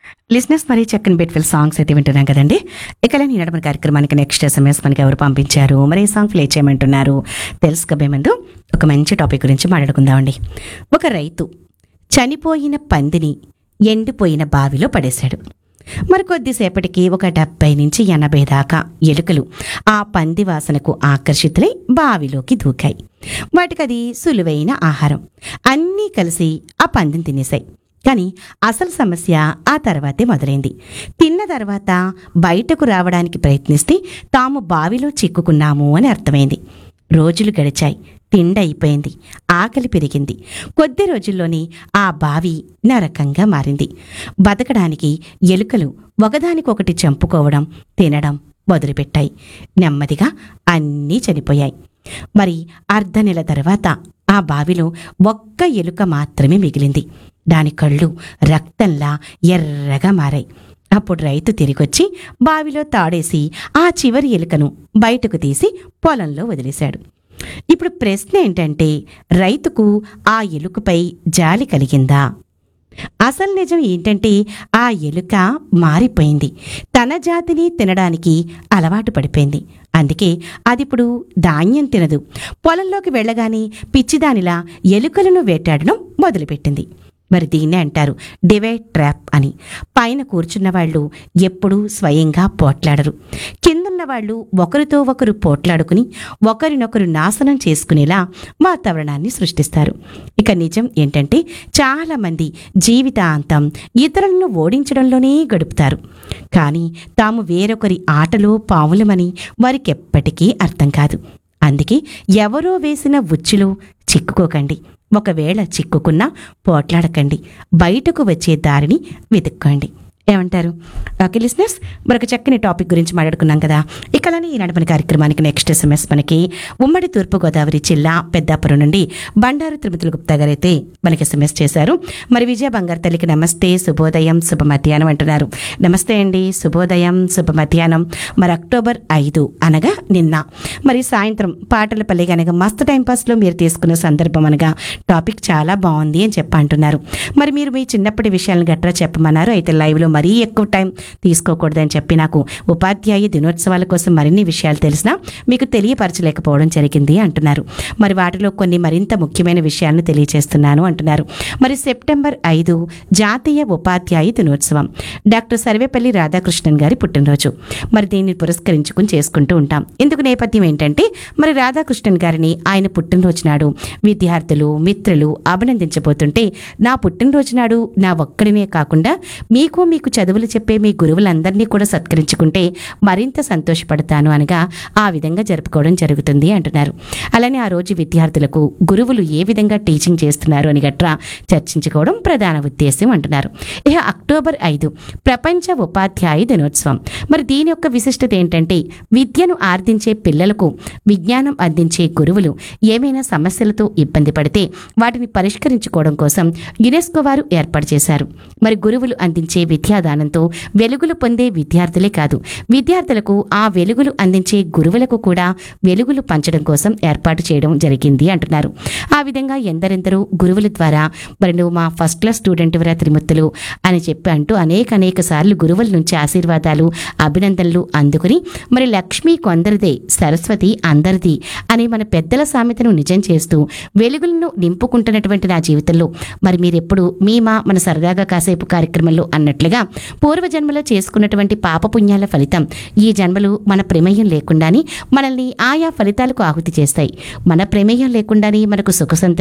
listeners మరి చక్కని బెట్ఫిల్ songs అయితే వింటున్నాం కదండి ఇక నేను మన కార్యక్రమానికి నెక్స్ట్ ఎస్ఎంఎస్ మనకి ఎవరు పంపించారు మరి ఈ సాంగ్ ప్లే చేయమంటున్నారు తెలుసుకోబే ముందు ఒక మంచి టాపిక్ గురించి మాట్లాడుకుందామండి ఒక రైతు చనిపోయిన పందిని ఎండిపోయిన బావిలో పడేశాడు మరి కొద్దిసేపటికి ఒక డెబ్బై నుంచి ఎనభై దాకా ఎలుకలు ఆ పంది వాసనకు ఆకర్షితులై బావిలోకి దూకాయి వాటికది సులువైన ఆహారం అన్నీ కలిసి ఆ పందిని తినేశాయి కానీ అసలు సమస్య ఆ తర్వాతే మొదలైంది తిన్న తర్వాత బయటకు రావడానికి ప్రయత్నిస్తే తాము బావిలో చిక్కుకున్నాము అని అర్థమైంది రోజులు గడిచాయి తిండి అయిపోయింది ఆకలి పెరిగింది కొద్ది రోజుల్లోనే ఆ బావి నరకంగా మారింది బతకడానికి ఎలుకలు ఒకదానికొకటి చంపుకోవడం తినడం మొదలుపెట్టాయి నెమ్మదిగా అన్నీ చనిపోయాయి మరి అర్ధ నెల తర్వాత ఆ బావిలో ఒక్క ఎలుక మాత్రమే మిగిలింది దాని కళ్ళు రక్తంలా ఎర్రగా మారాయి అప్పుడు రైతు తిరిగొచ్చి బావిలో తాడేసి ఆ చివరి ఎలుకను బయటకు తీసి పొలంలో వదిలేశాడు ఇప్పుడు ప్రశ్న ఏంటంటే రైతుకు ఆ ఎలుకపై జాలి కలిగిందా అసలు నిజం ఏంటంటే ఆ ఎలుక మారిపోయింది తన జాతిని తినడానికి అలవాటు పడిపోయింది అందుకే అదిప్పుడు ధాన్యం తినదు పొలంలోకి వెళ్ళగానే పిచ్చిదానిలా ఎలుకలను వేటాడడం మొదలుపెట్టింది మరి దీన్నే అంటారు డివైడ్ ట్రాప్ అని పైన కూర్చున్న వాళ్ళు ఎప్పుడూ స్వయంగా పోట్లాడరు కిందున్న వాళ్ళు ఒకరితో ఒకరు పోట్లాడుకుని ఒకరినొకరు నాశనం చేసుకునేలా వాతావరణాన్ని సృష్టిస్తారు ఇక నిజం ఏంటంటే చాలామంది జీవితాంతం ఇతరులను ఓడించడంలోనే గడుపుతారు కానీ తాము వేరొకరి ఆటలో పావులమని వారికి ఎప్పటికీ అర్థం కాదు అందుకే ఎవరో వేసిన ఉచ్చులో చిక్కుకోకండి ఒకవేళ చిక్కుకున్నా పోట్లాడకండి బయటకు వచ్చే దారిని వెతుక్కోండి ఏమంటారు ఓకే లిస్నర్స్ మరొక చక్కని టాపిక్ గురించి మాట్లాడుకున్నాం కదా ఇకలని ఈనాడు మన కార్యక్రమానికి నెక్స్ట్ ఎస్ఎంఎస్ మనకి ఉమ్మడి తూర్పుగోదావరి జిల్లా పెద్దాపురం నుండి బండారు తిరుమతుల గుప్తా గారు అయితే మనకి ఎస్ఎంఎస్ చేశారు మరి విజయ బంగారు తల్లికి నమస్తే శుభోదయం శుభ మధ్యాహ్నం అంటున్నారు నమస్తే అండి శుభోదయం శుభ మధ్యాహ్నం మరి అక్టోబర్ ఐదు అనగా నిన్న మరి సాయంత్రం పాటల పల్లె అనగా మస్తు టైంపాస్లో మీరు తీసుకున్న సందర్భం అనగా టాపిక్ చాలా బాగుంది అని చెప్పి అంటున్నారు మరి మీరు మీ చిన్నప్పటి విషయాలను గట్రా చెప్పమన్నారు అయితే లైవ్లో మరీ ఎక్కువ టైం తీసుకోకూడదని చెప్పి నాకు ఉపాధ్యాయ దినోత్సవాల కోసం మరిన్ని విషయాలు తెలిసినా మీకు తెలియపరచలేకపోవడం జరిగింది అంటున్నారు మరి వాటిలో కొన్ని మరింత ముఖ్యమైన విషయాలను తెలియజేస్తున్నాను అంటున్నారు మరి సెప్టెంబర్ ఐదు జాతీయ ఉపాధ్యాయ దినోత్సవం డాక్టర్ సర్వేపల్లి రాధాకృష్ణన్ గారి పుట్టినరోజు మరి దీన్ని పురస్కరించుకుని చేసుకుంటూ ఉంటాం ఇందుకు నేపథ్యం ఏంటంటే మరి రాధాకృష్ణన్ గారిని ఆయన పుట్టినరోజు నాడు విద్యార్థులు మిత్రులు అభినందించబోతుంటే నా పుట్టినరోజు నాడు నా ఒక్కడినే కాకుండా మీకు మీకు చదువులు చెప్పే మీ గురువులందరినీ కూడా సత్కరించుకుంటే మరింత సంతోషపడతాను అనగా ఆ విధంగా జరుపుకోవడం జరుగుతుంది అంటున్నారు అలానే ఆ రోజు విద్యార్థులకు గురువులు ఏ విధంగా టీచింగ్ చేస్తున్నారు అని గట్రా చర్చించుకోవడం ప్రధాన ఉద్దేశం అంటున్నారు ఇక అక్టోబర్ ఐదు ప్రపంచ ఉపాధ్యాయ దినోత్సవం మరి దీని యొక్క విశిష్టత ఏంటంటే విద్యను ఆర్దించే పిల్లలకు విజ్ఞానం అందించే గురువులు ఏమైనా సమస్యలతో ఇబ్బంది పడితే వాటిని పరిష్కరించుకోవడం కోసం యునెస్కో వారు ఏర్పాటు చేశారు మరి గురువులు అందించే విద్యాదానంతో వెలుగులు పొందే విద్యార్థులే కాదు విద్యార్థులకు ఆ వెలుగులు అందించే గురువులకు కూడా వెలుగులు పంచడం కోసం ఏర్పాటు చేయడం జరిగింది అంటున్నారు ఆ విధంగా ఎందరెందరో గురువుల ద్వారా మరి నువ్వు మా ఫస్ట్ క్లాస్ స్టూడెంట్ వరా త్రిమూర్తులు అని చెప్పి అంటూ అనేక అనేక సార్లు గురువుల నుంచి ఆశీర్వాదాలు అభినందనలు అందుకుని మరి లక్ష్మి కొందరిదే సరస్వతి అందరిది అనే మన పెద్దల సామెతను నిజం చేస్తూ వెలుగులను నింపుకుంటున్నటువంటి నా జీవితంలో మరి మీరెప్పుడు మీ మా మన సరదాగా కాసేపు కార్యక్రమంలో అన్నట్లుగా పూర్వజన్మలో చేసుకున్నటువంటి పాపపుణ్యాల ఫలితం ఈ జన్మలు మన ప్రమేయం లేకుండానే మనల్ని ఆయా ఫలితాలకు ఆహుతి చేస్తాయి మన ప్రమేయం లేకుండానే మనకు సుఖ సంతోషాలు